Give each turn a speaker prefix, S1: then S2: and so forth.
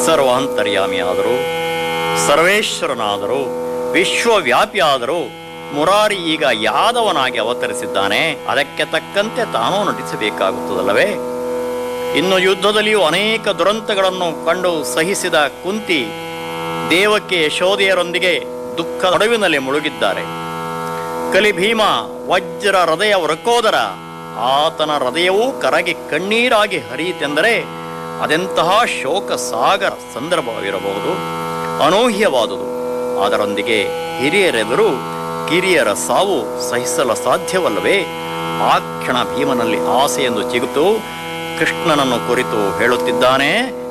S1: ಸರ್ವಾಂತರ್ಯಾಮಿಯಾದರು ಸರ್ವೇಶ್ವರನಾದರು ವಿಶ್ವವ್ಯಾಪಿಯಾದರು ಮುರಾರಿ ಈಗ ಯಾದವನಾಗಿ ಅವತರಿಸಿದ್ದಾನೆ ಅದಕ್ಕೆ ತಕ್ಕಂತೆ ತಾನೂ ನಟಿಸಬೇಕಾಗುತ್ತದಲ್ಲವೇ ಇನ್ನು ಯುದ್ಧದಲ್ಲಿಯೂ ಅನೇಕ ದುರಂತಗಳನ್ನು ಕಂಡು ಸಹಿಸಿದ ಕುಂತಿ ದೇವಕ್ಕೆ ಯಶೋದೆಯರೊಂದಿಗೆ ದುಃಖ ನಡುವಿನಲ್ಲಿ ಮುಳುಗಿದ್ದಾರೆ ಕಲಿಭೀಮ ವಜ್ರ ಹೃದಯ ವೃಕೋದರ ಆತನ ಹೃದಯವೂ ಕರಗಿ ಕಣ್ಣೀರಾಗಿ ಹರಿಯಿತೆಂದರೆ ಅದೆಂತಹ ಶೋಕ ಸಾಗರ ಸಂದರ್ಭವಿರಬಹುದು ಅನೂಹ್ಯವಾದುದು ಅದರೊಂದಿಗೆ ಹಿರಿಯರೆದುರು ಕಿರಿಯರ ಸಾವು ಸಹಿಸಲು ಸಾಧ್ಯವಲ್ಲವೇ ಆ ಕ್ಷಣ ಭೀಮನಲ್ಲಿ ಆಸೆಯೆಂದು ಚಿಗುತು ಕೃಷ್ಣನನ್ನು ಕುರಿತು ಹೇಳುತ್ತಿದ್ದಾನೆ